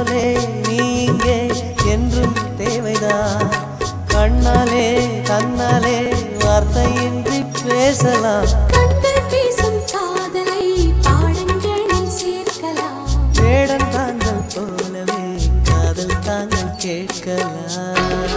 போலே நீ இங்கே என்றும் தேவைதான் கண்ணாலே கண்ணாலே வார்த்தையின்றி பேசலாம் கண்கள் பேசும் காதலை பாடங்களில் சேர்க்கலாம் வேடன் தாங்கள் போலவே காதல் தாங்கள் கேட்கலாம்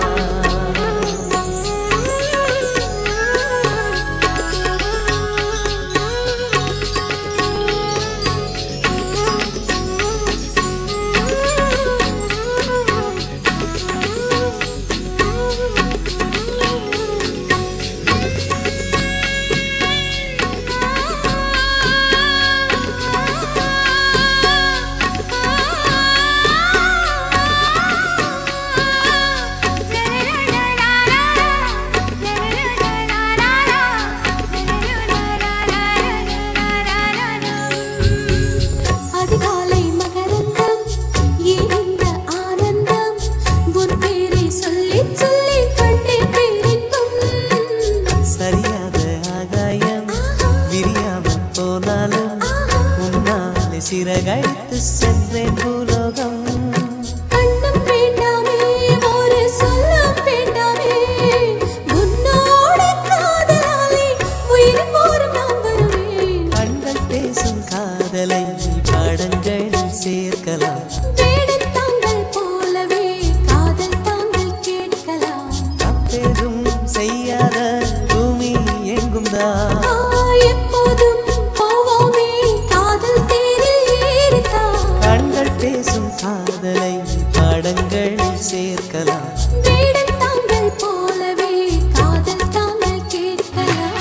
அதிகாலை மகரந்தம் ஏன் இந்த ஆனந்தம் உன் பேரை சொல்லி சொல்லி கண்டே பேரின்பம் சரியாக ஆகாயம் விரியாம போனாலும் உன்னாலே சிறகழித்து சென்றேன் பூலோகம் கண்ணம் வேண்டாமே ஒரு சொல்லம் வேண்டாமே உன்னோட காதலாலே உயிர் போரும் நான் வருவேன் கண்கள் பேசும் காதலை பாடங்களில் சேர்க்கலாம் வேடன் தாங்கள் போலவே காதல் தாங்கள் கேட்கலாம் தப்பேதும் செய்யாத பூமி எங்கும் தான் ஆ, எப்போதும் போவோமே காதல் தேரில் ஏறித்தான் கண்கள் பேசும் காதலை பாடங்களில் சேர்க்கலாம் வேடன் தாங்கள் போலவே காதல் தாங்கள் கேட்கலாம்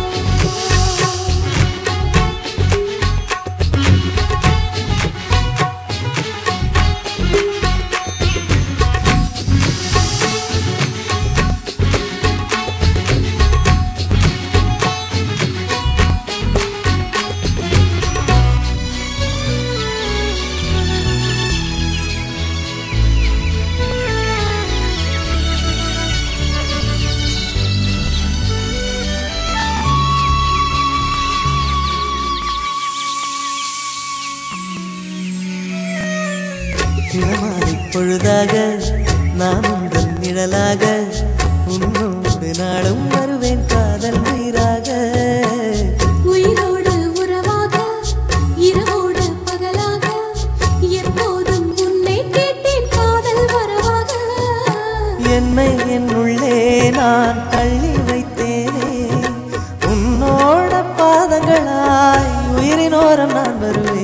தினமாலை பொழுதாக நான் உங்கள் நிழலாக உன்னோடு நாடும் வருவேன் காதல் உயிராக உயிரோடு உறவாக இரவோடு பகலாக எப்போதும் உன்னை கேட்டேன் காதல் வரவாக என்னை என்னுள்ளே நான் தள்ளி வைத்தேனே உன்னோட பாதங்களாய் உயிரினோரம் நான் வருவேன்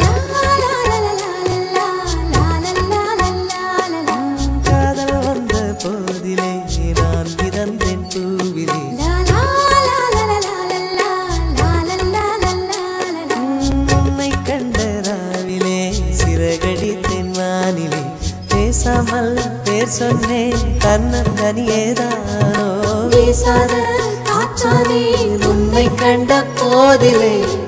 காதல் வந்த போதிலே நான் மிதந்தேன் பூவிலே உன்னை கண்ட ராவிலே சிறகடித்தேன் வானிலே பேசாமல் பேர் சொன்னேன் தன்னந்தனியேதானோ வீசாத காற்றானே உன்னை கண்ட போதிலே